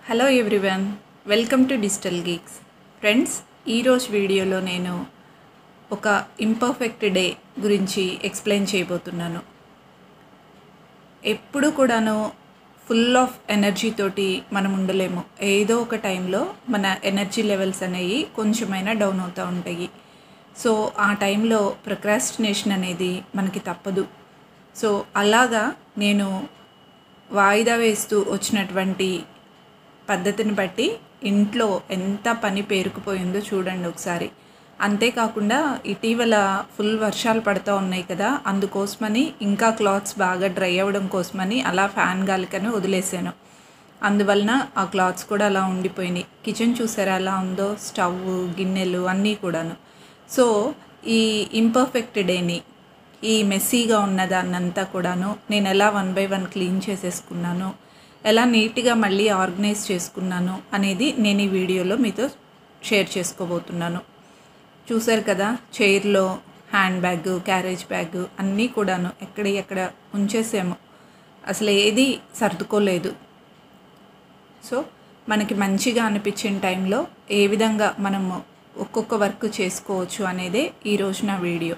hello everyone welcome to digital geeks friends ఈరోజు వీడియోలో నేను ఒక ఇంపర్ఫెక్ట్ డే గురించి ఎక్స్ప్లెయిన్ చేయబోతున్నాను ఎప్పుడు కూడాను ఫుల్ ఆఫ్ ఎనర్జీ తోటి మనం ఉండలేము ఏదో ఒక టైంలో మన ఎనర్జీ లెవెల్స్ అనేవి కొంచెమైనా డౌన్ అవుతూ ఉంటాయి సో ఆ టైంలో ప్రొక్రాస్టినేషన్ అనేది మనకి తప్పదు సో అలాగా నేను వాయిదా వేస్తూ వచ్చినటువంటి పద్ధతిని బట్టి ఇంట్లో ఎంత పని పేరుకుపోయిందో చూడండి ఒకసారి అంతేకాకుండా ఇటీవల ఫుల్ వర్షాలు పడుతూ ఉన్నాయి కదా అందుకోసమని ఇంకా క్లాత్స్ బాగా డ్రై అవ్వడం కోసమని అలా ఫ్యాన్ గాలికని వదిలేసాను అందువలన ఆ క్లాత్స్ కూడా అలా ఉండిపోయినాయి కిచెన్ చూసారా ఎలా ఉందో స్టవ్ గిన్నెలు అన్నీ కూడాను సో ఈ ఇంపర్ఫెక్ట్ డేని ఈ మెస్సీగా ఉన్న దాన్నంతా కూడాను నేను ఎలా వన్ బై వన్ క్లీన్ చేసేసుకున్నాను ఎలా నీట్గా మళ్ళీ ఆర్గనైజ్ చేసుకున్నాను అనేది నేను ఈ వీడియోలో మీతో షేర్ చేసుకోబోతున్నాను చూసారు కదా చైర్లో హ్యాండ్ బ్యాగ్ క్యారేజ్ బ్యాగ్ అన్నీ కూడాను ఎక్కడ ఎక్కడ ఉంచేసాము అసలు ఏది సర్దుకోలేదు సో మనకి మంచిగా అనిపించిన టైంలో ఏ విధంగా మనము ఒక్కొక్క వర్క్ చేసుకోవచ్చు అనేదే ఈరోజు నా వీడియో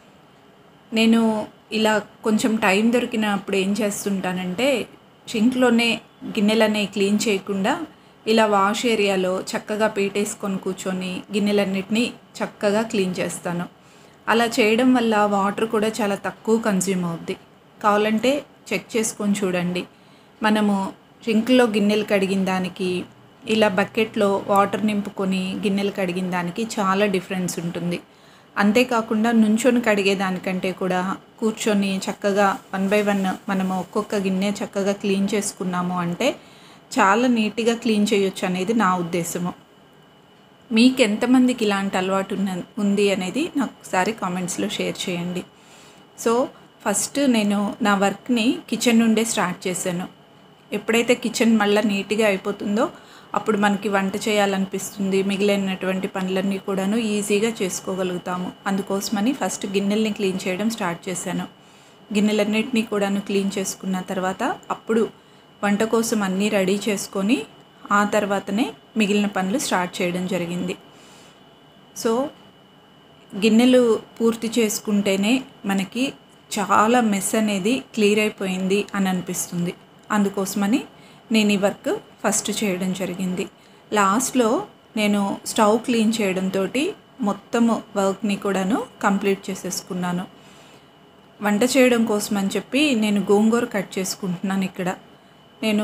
నేను ఇలా కొంచెం టైం దొరికినప్పుడు ఏం చేస్తుంటానంటే సింక్లోనే గిన్నెలన్నీ క్లీన్ చేయకుండా ఇలా వాష్ ఏరియాలో చక్కగా పీటేసుకొని కూర్చొని గిన్నెలన్నిటినీ చక్కగా క్లీన్ చేస్తాను అలా చేయడం వల్ల వాటర్ కూడా చాలా తక్కువ కన్జ్యూమ్ అవుద్ది కావాలంటే చెక్ చేసుకొని చూడండి మనము సింక్లో గిన్నెలు కడిగిన దానికి ఇలా బకెట్లో వాటర్ నింపుకొని గిన్నెలు కడిగిన దానికి చాలా డిఫరెన్స్ ఉంటుంది అంతేకాకుండా నుంచొని కడిగేదానికంటే కూడా కూర్చొని చక్కగా వన్ బై వన్ మనము ఒక్కొక్క గిన్నె చక్కగా క్లీన్ చేసుకున్నాము అంటే చాలా నీట్గా క్లీన్ చేయొచ్చు అనేది నా ఉద్దేశము మీకు ఎంతమందికి ఇలాంటి అలవాటు ఉన్న ఉంది అనేది నాకు ఒకసారి కామెంట్స్లో షేర్ చేయండి సో ఫస్ట్ నేను నా వర్క్ని కిచెన్ నుండే స్టార్ట్ చేశాను ఎప్పుడైతే కిచెన్ మళ్ళీ నీట్గా అయిపోతుందో అప్పుడు మనకి వంట చేయాలనిపిస్తుంది మిగిలినటువంటి పనులన్నీ కూడాను ఈజీగా చేసుకోగలుగుతాము అందుకోసమని ఫస్ట్ గిన్నెల్ని క్లీన్ చేయడం స్టార్ట్ చేశాను గిన్నెలన్నింటినీ కూడాను క్లీన్ చేసుకున్న తర్వాత అప్పుడు వంట కోసం అన్నీ రెడీ చేసుకొని ఆ తర్వాతనే మిగిలిన పనులు స్టార్ట్ చేయడం జరిగింది సో గిన్నెలు పూర్తి చేసుకుంటేనే మనకి చాలా మెస్ అనేది క్లియర్ అయిపోయింది అని అనిపిస్తుంది అందుకోసమని నేను ఈ వర్క్ ఫస్ట్ చేయడం జరిగింది లాస్ట్లో నేను స్టవ్ క్లీన్ చేయడంతో మొత్తము వర్క్ని కూడాను కంప్లీట్ చేసేసుకున్నాను వంట చేయడం కోసం అని చెప్పి నేను గోంగూర కట్ చేసుకుంటున్నాను ఇక్కడ నేను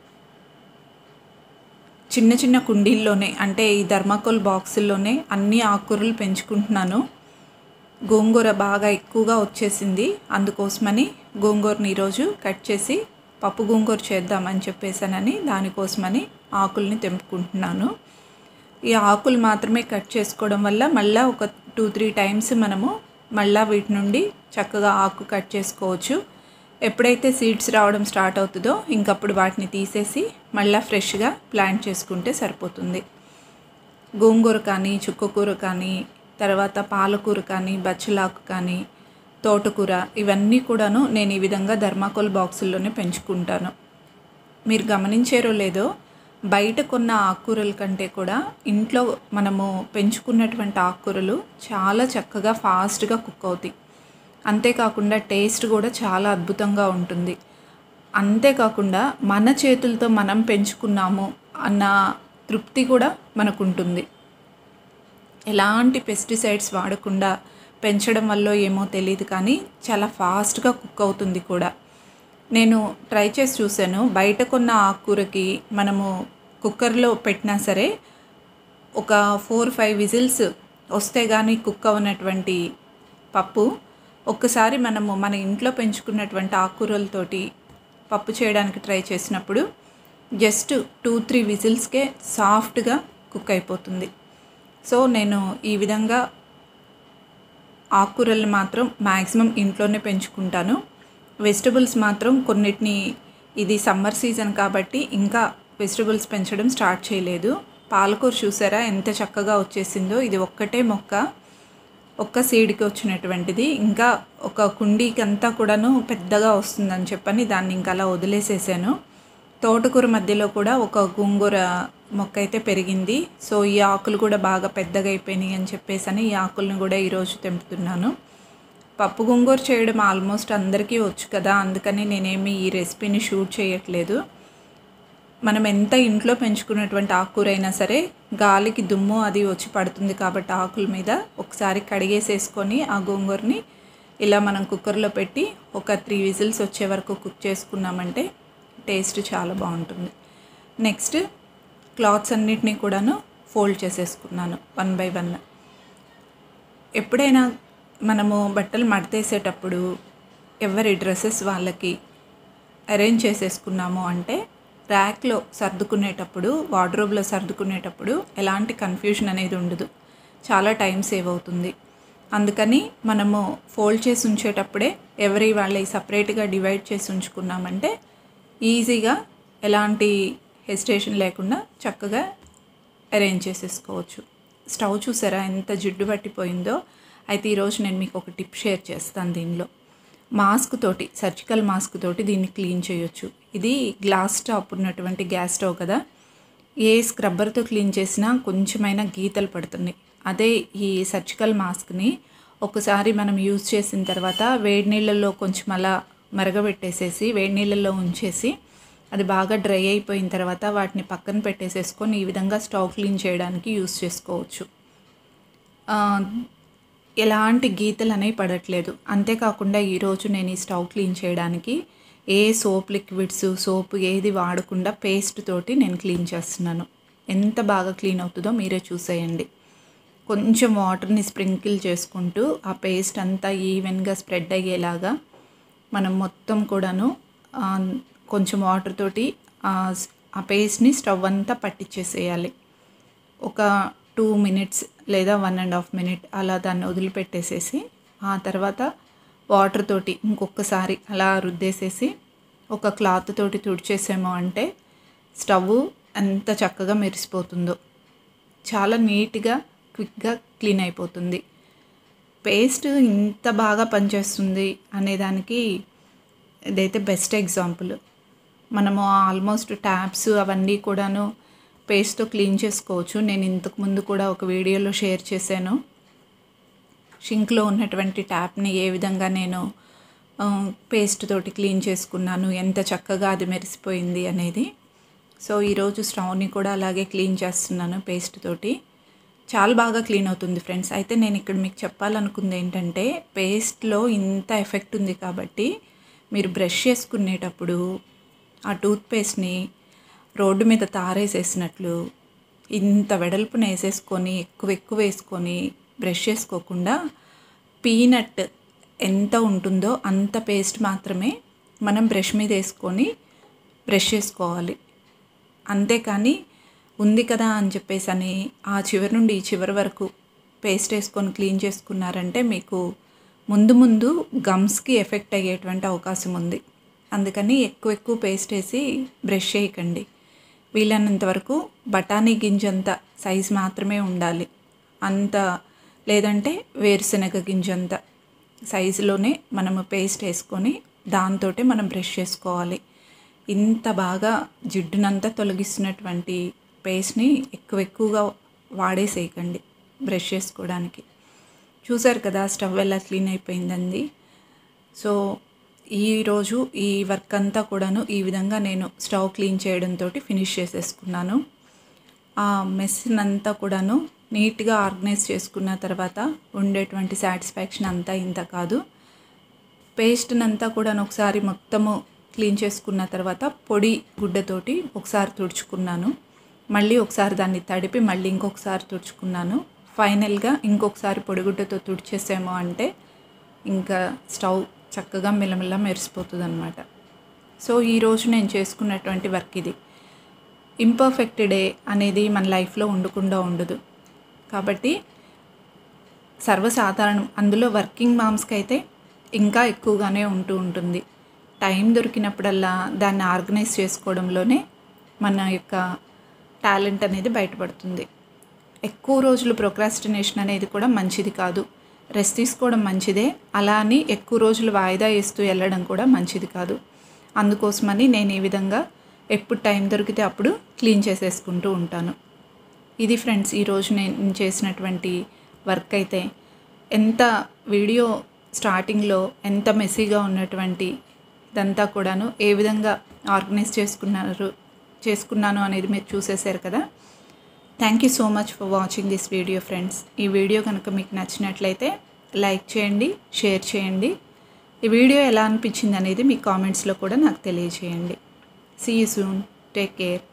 చిన్న చిన్న కుండీల్లోనే అంటే ఈ ధర్మాకోల్ బాక్సుల్లోనే అన్ని ఆకుకూరలు పెంచుకుంటున్నాను గోంగూర బాగా ఎక్కువగా వచ్చేసింది అందుకోసమని గోంగూరని ఈరోజు కట్ చేసి పప్పు గోంగూర చేద్దామని చెప్పేసానని దానికోసమని ఆకుల్ని తెంపుకుంటున్నాను ఈ ఆకులు మాత్రమే కట్ చేసుకోవడం వల్ల మళ్ళీ ఒక టూ త్రీ టైమ్స్ మనము మళ్ళీ వీటి నుండి చక్కగా ఆకు కట్ చేసుకోవచ్చు ఎప్పుడైతే సీడ్స్ రావడం స్టార్ట్ అవుతుందో ఇంకప్పుడు వాటిని తీసేసి మళ్ళీ ఫ్రెష్గా ప్లాంట్ చేసుకుంటే సరిపోతుంది గోంగూర కానీ చుక్కకూర కానీ తర్వాత పాలకూర కానీ బచ్చలాకు కానీ తోటకూర ఇవన్నీ కూడాను నేను ఈ విధంగా ధర్మాకోల్ బాక్సుల్లోనే పెంచుకుంటాను మీరు గమనించారో లేదో బయట కొన్న ఆకుకూరల కంటే కూడా ఇంట్లో మనము పెంచుకున్నటువంటి ఆకుకూరలు చాలా చక్కగా ఫాస్ట్గా కుక్ అవుతాయి అంతేకాకుండా టేస్ట్ కూడా చాలా అద్భుతంగా ఉంటుంది అంతేకాకుండా మన చేతులతో మనం పెంచుకున్నాము అన్న తృప్తి కూడా మనకు ఉంటుంది ఎలాంటి పెస్టిసైడ్స్ వాడకుండా పెంచడం వల్ల ఏమో తెలియదు కానీ చాలా ఫాస్ట్గా కుక్ అవుతుంది కూడా నేను ట్రై చేసి చూశాను బయట కొన్న ఆకుకూరకి మనము కుక్కర్లో పెట్టినా సరే ఒక ఫోర్ ఫైవ్ విజిల్స్ వస్తే కానీ కుక్ అవనటువంటి పప్పు ఒక్కసారి మనము మన ఇంట్లో పెంచుకున్నటువంటి ఆకుకూరలతోటి పప్పు చేయడానికి ట్రై చేసినప్పుడు జస్ట్ టూ త్రీ విజిల్స్కే సాఫ్ట్గా కుక్ అయిపోతుంది సో నేను ఈ విధంగా ఆకుకూరలు మాత్రం మ్యాక్సిమం ఇంట్లోనే పెంచుకుంటాను వెజిటబుల్స్ మాత్రం కొన్నిటిని ఇది సమ్మర్ సీజన్ కాబట్టి ఇంకా వెజిటబుల్స్ పెంచడం స్టార్ట్ చేయలేదు పాలకూర చూసారా ఎంత చక్కగా వచ్చేసిందో ఇది ఒక్కటే మొక్క ఒక్క సీడ్కి వచ్చినటువంటిది ఇంకా ఒక కుండీకి అంతా కూడాను పెద్దగా వస్తుందని చెప్పని దాన్ని ఇంకా అలా వదిలేసేసాను తోటకూర మధ్యలో కూడా ఒక గోంగూర మొక్క అయితే పెరిగింది సో ఈ ఆకులు కూడా బాగా పెద్దగా అయిపోయినాయి అని చెప్పేసి అని ఈ ఆకులను కూడా ఈరోజు తెంపుతున్నాను పప్పు గోంగూర చేయడం ఆల్మోస్ట్ అందరికీ వచ్చు కదా అందుకని నేనేమి ఈ రెసిపీని షూట్ చేయట్లేదు మనం ఎంత ఇంట్లో పెంచుకున్నటువంటి ఆకుకూర అయినా సరే గాలికి దుమ్ము అది వచ్చి పడుతుంది కాబట్టి ఆకుల మీద ఒకసారి కడిగేసేసుకొని ఆ గోంగూరని ఇలా మనం కుక్కర్లో పెట్టి ఒక త్రీ విజిల్స్ వచ్చే వరకు కుక్ చేసుకున్నామంటే టేస్ట్ చాలా బాగుంటుంది నెక్స్ట్ క్లాత్స్ అన్నిటినీ కూడాను ఫోల్డ్ చేసేసుకున్నాను వన్ బై వన్ ఎప్పుడైనా మనము బట్టలు మడతేసేటప్పుడు ఎవరి డ్రెస్సెస్ వాళ్ళకి అరేంజ్ చేసేసుకున్నాము అంటే ర్యాక్లో సర్దుకునేటప్పుడు వార్డ్రోబ్లో సర్దుకునేటప్పుడు ఎలాంటి కన్ఫ్యూజన్ అనేది ఉండదు చాలా టైం సేవ్ అవుతుంది అందుకని మనము ఫోల్డ్ చేసి ఉంచేటప్పుడే ఎవరి వాళ్ళవి సపరేట్గా డివైడ్ చేసి ఉంచుకున్నామంటే ఈజీగా ఎలాంటి హెసిటేషన్ లేకుండా చక్కగా అరేంజ్ చేసేసుకోవచ్చు స్టవ్ చూసారా ఎంత జిడ్డు పట్టిపోయిందో అయితే ఈరోజు నేను మీకు ఒక టిప్ షేర్ చేస్తాను దీనిలో మాస్క్ తోటి సర్జికల్ మాస్క్ తోటి దీన్ని క్లీన్ చేయొచ్చు ఇది గ్లాస్ టాప్ ఉన్నటువంటి గ్యాస్ స్టవ్ కదా ఏ స్క్రబ్బర్తో క్లీన్ చేసినా కొంచెమైనా గీతలు పడుతున్నాయి అదే ఈ సర్జికల్ మాస్క్ని ఒకసారి మనం యూజ్ చేసిన తర్వాత వేడి నీళ్ళల్లో కొంచెం అలా మరగబెట్టేసేసి వేడి నీళ్ళల్లో ఉంచేసి అది బాగా డ్రై అయిపోయిన తర్వాత వాటిని పక్కన పెట్టేసేసుకొని ఈ విధంగా స్టవ్ క్లీన్ చేయడానికి యూస్ చేసుకోవచ్చు ఎలాంటి గీతలు అనేవి పడట్లేదు అంతేకాకుండా ఈరోజు నేను ఈ స్టవ్ క్లీన్ చేయడానికి ఏ సోప్ లిక్విడ్స్ సోప్ ఏది వాడకుండా పేస్ట్ తోటి నేను క్లీన్ చేస్తున్నాను ఎంత బాగా క్లీన్ అవుతుందో మీరే చూసేయండి కొంచెం వాటర్ని స్ప్రింకిల్ చేసుకుంటూ ఆ పేస్ట్ అంతా ఈవెన్గా స్ప్రెడ్ అయ్యేలాగా మనం మొత్తం కూడాను కొంచెం వాటర్ తోటి ఆ పేస్ట్ని స్టవ్ అంతా పట్టించేసేయాలి ఒక టూ మినిట్స్ లేదా వన్ అండ్ హాఫ్ మినిట్ అలా దాన్ని వదిలిపెట్టేసేసి ఆ తర్వాత వాటర్ తోటి ఇంకొకసారి అలా రుద్దేసేసి ఒక క్లాత్ తోటి తుడిచేసామో అంటే స్టవ్ ఎంత చక్కగా మెరిసిపోతుందో చాలా నీట్గా క్విక్గా క్లీన్ అయిపోతుంది పేస్ట్ ఇంత బాగా పనిచేస్తుంది అనేదానికి ఇదైతే బెస్ట్ ఎగ్జాంపుల్ మనము ఆల్మోస్ట్ ట్యాప్స్ అవన్నీ కూడాను పేస్ట్తో క్లీన్ చేసుకోవచ్చు నేను ఇంతకు ముందు కూడా ఒక వీడియోలో షేర్ చేశాను షింక్లో ఉన్నటువంటి ట్యాప్ని ఏ విధంగా నేను పేస్ట్ తోటి క్లీన్ చేసుకున్నాను ఎంత చక్కగా అది మెరిసిపోయింది అనేది సో ఈరోజు స్టవ్ని కూడా అలాగే క్లీన్ చేస్తున్నాను పేస్ట్ తోటి చాలా బాగా క్లీన్ అవుతుంది ఫ్రెండ్స్ అయితే నేను ఇక్కడ మీకు చెప్పాలనుకుంది ఏంటంటే పేస్ట్లో ఇంత ఎఫెక్ట్ ఉంది కాబట్టి మీరు బ్రష్ చేసుకునేటప్పుడు ఆ టూత్పేస్ట్ని రోడ్డు మీద తారేసేసినట్లు ఇంత వెడల్పున వేసేసుకొని ఎక్కువ ఎక్కువ వేసుకొని బ్రష్ చేసుకోకుండా పీనట్ ఎంత ఉంటుందో అంత పేస్ట్ మాత్రమే మనం బ్రష్ మీద వేసుకొని బ్రష్ చేసుకోవాలి అంతేకాని ఉంది కదా అని చెప్పేసి అని ఆ చివరి నుండి ఈ చివరి వరకు పేస్ట్ వేసుకొని క్లీన్ చేసుకున్నారంటే మీకు ముందు ముందు గమ్స్కి ఎఫెక్ట్ అయ్యేటువంటి అవకాశం ఉంది అందుకని ఎక్కువ ఎక్కువ పేస్ట్ వేసి బ్రష్ చేయకండి వీలైనంత వరకు బఠానీ గింజంత సైజ్ మాత్రమే ఉండాలి అంత లేదంటే వేరుశనగ గింజంత సైజులోనే మనము పేస్ట్ వేసుకొని దాంతో మనం బ్రష్ చేసుకోవాలి ఇంత బాగా జిడ్డునంతా తొలగిస్తున్నటువంటి పేస్ట్ని ఎక్కువ ఎక్కువగా వాడేసేయకండి బ్రష్ చేసుకోవడానికి చూసారు కదా స్టవ్ ఎలా క్లీన్ అయిపోయిందండి సో ఈరోజు ఈ వర్క్ అంతా కూడాను ఈ విధంగా నేను స్టవ్ క్లీన్ చేయడంతో ఫినిష్ చేసేసుకున్నాను ఆ మెస్ అంతా కూడాను నీట్గా ఆర్గనైజ్ చేసుకున్న తర్వాత ఉండేటువంటి సాటిస్ఫాక్షన్ అంతా ఇంత కాదు పేస్ట్ని అంతా కూడా ఒకసారి మొత్తము క్లీన్ చేసుకున్న తర్వాత పొడి గుడ్డతోటి ఒకసారి తుడుచుకున్నాను మళ్ళీ ఒకసారి దాన్ని తడిపి మళ్ళీ ఇంకొకసారి తుడుచుకున్నాను ఫైనల్గా ఇంకొకసారి పొడిగుడ్డతో తుడిచేసాము అంటే ఇంకా స్టవ్ చక్కగా మిలమిల మెరిసిపోతుంది అనమాట సో ఈరోజు నేను చేసుకున్నటువంటి వర్క్ ఇది ఇంపర్ఫెక్ట్ డే అనేది మన లైఫ్లో ఉండకుండా ఉండదు కాబట్టి సర్వసాధారణం అందులో వర్కింగ్ మామ్స్కి అయితే ఇంకా ఎక్కువగానే ఉంటూ ఉంటుంది టైం దొరికినప్పుడల్లా దాన్ని ఆర్గనైజ్ చేసుకోవడంలోనే మన యొక్క టాలెంట్ అనేది బయటపడుతుంది ఎక్కువ రోజులు ప్రొక్రాస్టినేషన్ అనేది కూడా మంచిది కాదు రెస్ట్ తీసుకోవడం మంచిదే అలా అని ఎక్కువ రోజులు వాయిదా వేస్తూ వెళ్ళడం కూడా మంచిది కాదు అందుకోసమని నేను ఈ విధంగా ఎప్పుడు టైం దొరికితే అప్పుడు క్లీన్ చేసేసుకుంటూ ఉంటాను ఇది ఫ్రెండ్స్ ఈరోజు నేను చేసినటువంటి వర్క్ అయితే ఎంత వీడియో స్టార్టింగ్లో ఎంత మెస్సీగా ఉన్నటువంటి ఇదంతా కూడాను ఏ విధంగా ఆర్గనైజ్ చేసుకున్నారు చేసుకున్నాను అనేది మీరు చూసేశారు కదా thank you so much for watching this video friends ఈ వీడియో కనుక మీకు నచ్చినట్లయితే లైక్ చేయండి షేర్ చేయండి ఈ వీడియో ఎలా అనిపించింది అనేది మీ కామెంట్స్లో కూడా నాకు తెలియజేయండి see you soon take care